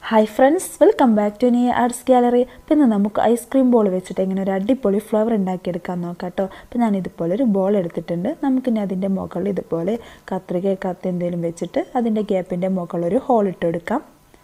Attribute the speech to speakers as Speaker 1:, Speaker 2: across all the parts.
Speaker 1: hi friends welcome back to നി arts gallery പിന്നെ നമുക്ക് ഐസ്ക്രീം ബോൾ വെച്ചിട്ട് എങ്ങനെ ഒരു അടിപൊളി ഫ്ലവർ ഉണ്ടാക്കിയെടുക്കാൻ നോക്കാം കേട്ടോ അപ്പോൾ ഞാൻ ഇതുപോലെ ഒരു ബോൾ എടുത്തിട്ടുണ്ട് നമുക്കിനി അതിൻ്റെ മുകളിൽ ഇതുപോലെ കത്രിക കത്തി എന്തെങ്കിലും വെച്ചിട്ട് അതിൻ്റെ ഗ്യാപ്പിൻ്റെ മുകളിൽ ഒരു ഹോൾ ഇട്ടെടുക്കാം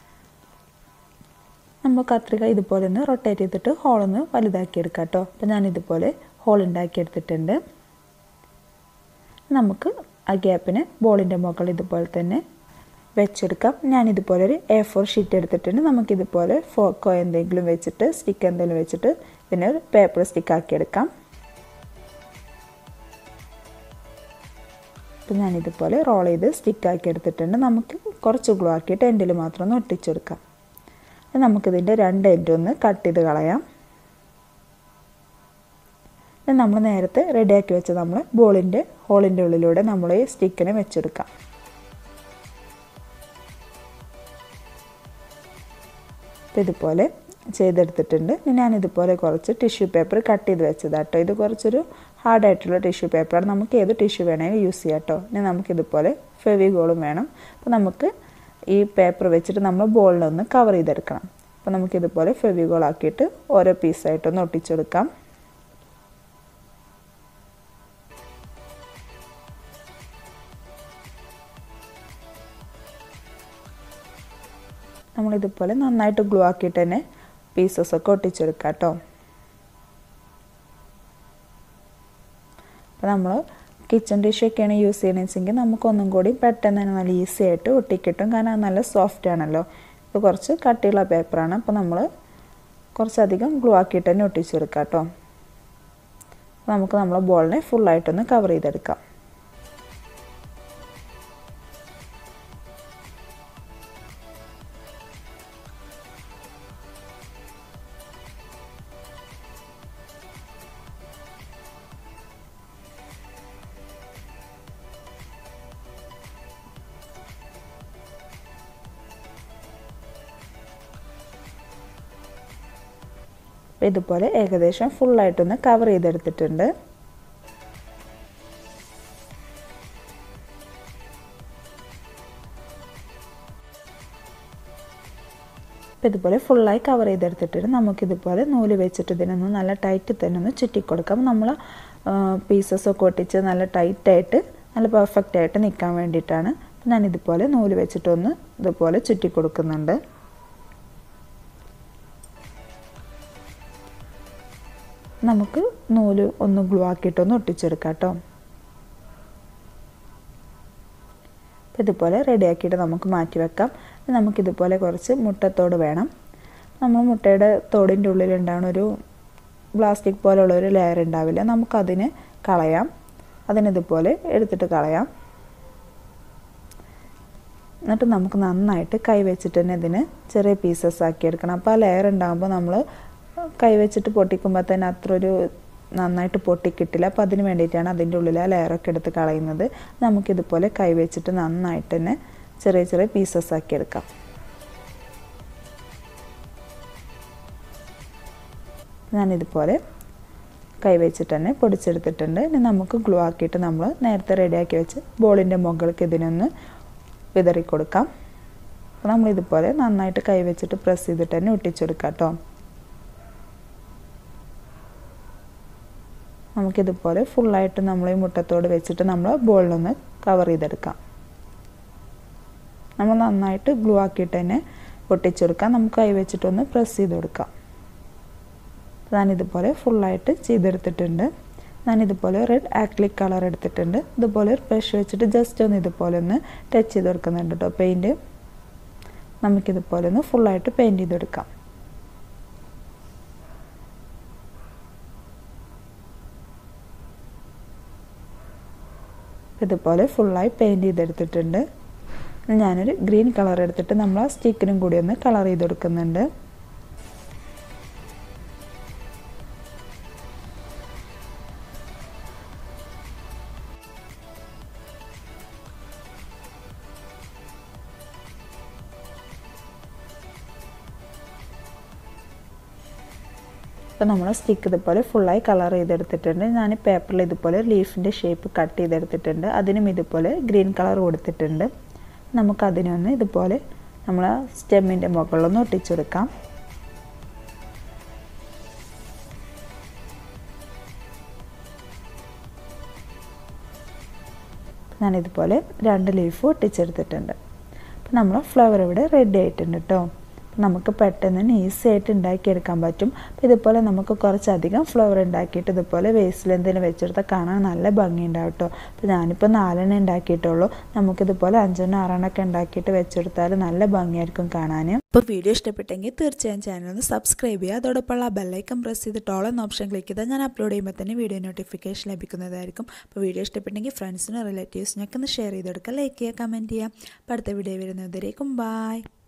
Speaker 1: നമ്മൾ കത്രിക ഇതുപോലെ ഒന്ന് റൊട്ടേറ്റ് ചെയ്തിട്ട് ഹോളൊന്ന് വലുതാക്കി എടുക്കാം കേട്ടോ അപ്പോൾ ഞാൻ ഇതുപോലെ ഹോൾ ഉണ്ടാക്കിയെടുത്തിട്ടുണ്ട് നമുക്ക് ആ ഗ്യാപ്പിന് ബോളിൻ്റെ മുകളിൽ ഇതുപോലെ തന്നെ വെച്ചെടുക്കാം ഞാനിതുപോലെ ഒരു എ ഫോർ ഷീറ്റ് എടുത്തിട്ടുണ്ട് നമുക്കിതുപോലെ ഫോക്കോ എന്തെങ്കിലും വെച്ചിട്ട് സ്റ്റിക്ക് എന്തെങ്കിലും വെച്ചിട്ട് പിന്നെ ഒരു പേപ്പർ സ്റ്റിക്ക് ആക്കിയെടുക്കാം അപ്പം ഞാനിതുപോലെ റോൾ ചെയ്ത് സ്റ്റിക്കാക്കി എടുത്തിട്ടുണ്ട് നമുക്ക് കുറച്ച് ഗ്ലൂ ആക്കിയിട്ട് എൻഡിൽ മാത്രം ഒന്ന് ഒട്ടിച്ചെടുക്കാം നമുക്കിതിൻ്റെ രണ്ട് എൻഡും ഒന്ന് കട്ട് ചെയ്ത് കളയാം നമ്മൾ നേരത്തെ റെഡിയാക്കി വെച്ച നമ്മൾ ബോളിൻ്റെ ഹോളിൻ്റെ ഉള്ളിലൂടെ നമ്മൾ ഈ സ്റ്റിക്കിനെ വെച്ചെടുക്കാം അപ്പോൾ ഇതുപോലെ ചെയ്തെടുത്തിട്ടുണ്ട് ഞാനിതുപോലെ കുറച്ച് ടിഷ്യൂ പേപ്പർ കട്ട് ചെയ്ത് വെച്ചതാട്ടോ ഇത് കുറച്ചൊരു ഹാർഡായിട്ടുള്ള ടിഷ്യൂ പേപ്പറാണ് നമുക്ക് ഏത് ടിഷ്യൂ വേണമെങ്കിലും യൂസ് ചെയ്യാം കേട്ടോ ഇനി നമുക്കിതുപോലെ ഫെവിഗോളും വേണം അപ്പോൾ നമുക്ക് ഈ പേപ്പർ വെച്ചിട്ട് നമ്മൾ ബോളിലൊന്ന് കവർ ചെയ്തെടുക്കണം അപ്പോൾ നമുക്കിതുപോലെ ഫെവിഗോൾ ആക്കിയിട്ട് ഓരോ പീസായിട്ടൊന്ന് ഒട്ടിച്ചെടുക്കാം നമ്മളിതുപോലെ നന്നായിട്ട് ഗ്ലൂ ആക്കിയിട്ട് തന്നെ പീസസൊക്കെ ഒട്ടിച്ചെടുക്കാം കേട്ടോ അപ്പോൾ നമ്മൾ കിച്ചൺ ഡിഷൊക്കെയാണ് യൂസ് ചെയ്യണമെന്ന് വെച്ചെങ്കിൽ നമുക്കൊന്നും കൂടി പെട്ടെന്ന് തന്നെ നല്ല ഈസി ആയിട്ട് ഒട്ടിക്കിട്ടും കാരണം അത് നല്ല സോഫ്റ്റ് ആണല്ലോ ഇത് കുറച്ച് കട്ടിയുള്ള പേപ്പറാണ് അപ്പോൾ നമ്മൾ കുറച്ചധികം ഗ്ലൂ ആക്കിയിട്ട് തന്നെ ഒട്ടിച്ചെടുക്കാം കേട്ടോ നമുക്ക് നമ്മളെ ബോളിനെ ഫുള്ളായിട്ടൊന്ന് കവർ ചെയ്തെടുക്കാം ഇതുപോലെ ഏകദേശം ഫുള്ളായിട്ടൊന്ന് കവർ ചെയ്തെടുത്തിട്ടുണ്ട് അപ്പോൾ ഇതുപോലെ ഫുള്ളായി കവർ ചെയ്തെടുത്തിട്ട് നമുക്കിതുപോലെ നൂല് വെച്ചിട്ട് ഇതിനൊന്ന് നല്ല ടൈറ്റ് തന്നെ ഒന്ന് ചുറ്റിക്കൊടുക്കാം നമ്മൾ പീസസൊക്കെ ഒട്ടിച്ച് നല്ല ടൈറ്റായിട്ട് നല്ല പെർഫെക്റ്റ് ആയിട്ട് നിൽക്കാൻ വേണ്ടിയിട്ടാണ് ഞാൻ ഇതുപോലെ നൂല് വെച്ചിട്ടൊന്ന് ഇതുപോലെ ചുറ്റി കൊടുക്കുന്നുണ്ട് നമുക്ക് നൂല് ഒന്ന് ഗ്ലൂ ആക്കിയിട്ടൊന്ന് ഒട്ടിച്ചെടുക്കാം കേട്ടോ ഇതുപോലെ റെഡിയാക്കിയിട്ട് നമുക്ക് മാറ്റി വെക്കാം നമുക്കിതുപോലെ കുറച്ച് മുട്ടത്തോട് വേണം നമ്മൾ മുട്ടയുടെ തോടിൻ്റെ ഉള്ളിൽ ഉണ്ടാകുന്ന ഒരു പ്ലാസ്റ്റിക് പോലുള്ള ഒരു ലെയർ ഉണ്ടാവില്ല നമുക്കതിന് കളയാം അതിനിതുപോലെ എടുത്തിട്ട് കളയാം എന്നിട്ട് നമുക്ക് നന്നായിട്ട് കൈ വെച്ചിട്ട് തന്നെ ഇതിന് ചെറിയ പീസസ് ആക്കി എടുക്കണം അപ്പോൾ ആ ലെയർ ഉണ്ടാകുമ്പോൾ നമ്മൾ കൈ വെച്ചിട്ട് പൊട്ടിക്കുമ്പോൾ തന്നെ അത്ര ഒരു നന്നായിട്ട് പൊട്ടിക്കിട്ടില്ല അപ്പോൾ അതിന് വേണ്ടിയിട്ടാണ് അതിൻ്റെ ഉള്ളിൽ ആ ലെയറൊക്കെ എടുത്ത് കളയുന്നത് നമുക്കിതുപോലെ കൈ വെച്ചിട്ട് നന്നായിട്ട് തന്നെ ചെറിയ ചെറിയ പീസസ് ആക്കി എടുക്കാം ഞാനിതുപോലെ കൈ വെച്ചിട്ട് തന്നെ പൊടിച്ചെടുത്തിട്ടുണ്ട് ഇനി നമുക്ക് ഗ്ലൂ ആക്കിയിട്ട് നമ്മൾ നേരത്തെ റെഡിയാക്കി വെച്ച് ബോളിൻ്റെ മുകൾക്ക് ഇതിനൊന്ന് വിതറി കൊടുക്കാം അപ്പോൾ നമ്മളിതുപോലെ നന്നായിട്ട് കൈ വെച്ചിട്ട് പ്രസ് ചെയ്തിട്ട് തന്നെ ഒട്ടിച്ചെടുക്കാം കേട്ടോ നമുക്കിതുപോലെ ഫുള്ളായിട്ട് നമ്മൾ ഈ മുട്ടത്തോട് വെച്ചിട്ട് നമ്മൾ ബോളിലൊന്ന് കവർ ചെയ്തെടുക്കാം നമ്മൾ നന്നായിട്ട് ഗ്ലൂ ആക്കിയിട്ട് തന്നെ ഒട്ടിച്ചെടുക്കാം നമുക്ക് കൈ വെച്ചിട്ടൊന്ന് പ്രസ് ചെയ്ത് കൊടുക്കാം ഞാനിതുപോലെ ഫുള്ളായിട്ട് ചെയ്തെടുത്തിട്ടുണ്ട് ഞാനിതുപോലെ റെഡ് ആക്ലിക് കളർ എടുത്തിട്ടുണ്ട് ഇതുപോലെ ഒരു ബ്രഷ് വെച്ചിട്ട് ജസ്റ്റ് ഒന്ന് ഇതുപോലെ ഒന്ന് ടച്ച് ചെയ്ത് കൊടുക്കുന്നുണ്ട് കേട്ടോ പെയിൻറ്റ് നമുക്കിതുപോലെ ഒന്ന് ഫുള്ളായിട്ട് പെയിൻറ്റ് ചെയ്തെടുക്കാം ഇതുപോലെ ഫുള്ളായി പെയിൻറ്റ് ചെയ്തെടുത്തിട്ടുണ്ട് ഞാനൊരു ഗ്രീൻ കളർ എടുത്തിട്ട് നമ്മൾ ആ സ്റ്റിക്കിനും കൂടി ഒന്ന് കളർ ചെയ്ത് കൊടുക്കുന്നുണ്ട് അപ്പോൾ നമ്മൾ സ്റ്റിക്ക് ഇതുപോലെ ഫുള്ളായി കളർ ചെയ്തെടുത്തിട്ടുണ്ട് ഞാൻ പേപ്പറിൽ ഇതുപോലെ ലീഫിൻ്റെ ഷേപ്പ് കട്ട് ചെയ്തെടുത്തിട്ടുണ്ട് അതിനും ഇതുപോലെ ഗ്രീൻ കളർ കൊടുത്തിട്ടുണ്ട് നമുക്കതിനൊന്ന് ഇതുപോലെ നമ്മൾ സ്റ്റെമ്മിൻ്റെ മുകളിലൊന്ന് ഒട്ടിച്ചെടുക്കാം ഞാനിതുപോലെ രണ്ട് ലീഫ് ഒട്ടിച്ചെടുത്തിട്ടുണ്ട് അപ്പം നമ്മൾ ഫ്ലവർ ഇവിടെ റെഡി ആയിട്ടുണ്ട് കേട്ടോ നമുക്ക് പെട്ടെന്ന് ഈസി ആയിട്ട് ഉണ്ടാക്കിയെടുക്കാൻ പറ്റും അപ്പോൾ ഇതുപോലെ നമുക്ക് കുറച്ചധികം ഫ്ലവർ ഉണ്ടാക്കിയിട്ട് ഇതുപോലെ വേസ്റ്റിൽ എന്തെങ്കിലും വെച്ചെടുത്താൽ കാണാൻ നല്ല ഭംഗിയുണ്ടാവും കേട്ടോ അപ്പോൾ ഞാനിപ്പോൾ നാലെണ്ണം ഉണ്ടാക്കിയിട്ടുള്ളൂ നമുക്കിതുപോലെ അഞ്ചെണ്ണം ആറെണ്ണമൊക്കെ ഉണ്ടാക്കിയിട്ട് വെച്ചെടുത്താൽ നല്ല ഭംഗിയായിരിക്കും കാണാൻ
Speaker 2: അപ്പോൾ വീഡിയോ ഇഷ്ടപ്പെട്ടെങ്കിൽ തീർച്ചയായും ചാനൽ ഒന്ന് സബ്സ്ക്രൈബ് ചെയ്യുക അതോടൊപ്പമുള്ള ബെല്ലൈക്കൺ പ്രസ് ചെയ്ത് ടോൾ എന്ന ഓപ്ഷൻ ക്ലിക്ക് ചെയ്താൽ ഞാൻ അപ്ലോഡ് ചെയ്യുമ്പോൾ തന്നെ വീഡിയോ നോട്ടിഫിക്കേഷൻ ലഭിക്കുന്നതായിരിക്കും അപ്പോൾ വീഡിയോ ഇഷ്ടപ്പെട്ടെങ്കിൽ ഫ്രണ്ട്സിനും റിലേറ്റീവ്സിനൊക്കെ ഒന്ന് ഷെയർ ചെയ്തെടുക്കുക ലൈക്ക് ചെയ്യുക കമൻറ്റ് ചെയ്യുക അപ്പോൾ അടുത്ത വീഡിയോ വരുന്നതിരേക്കും ബായ്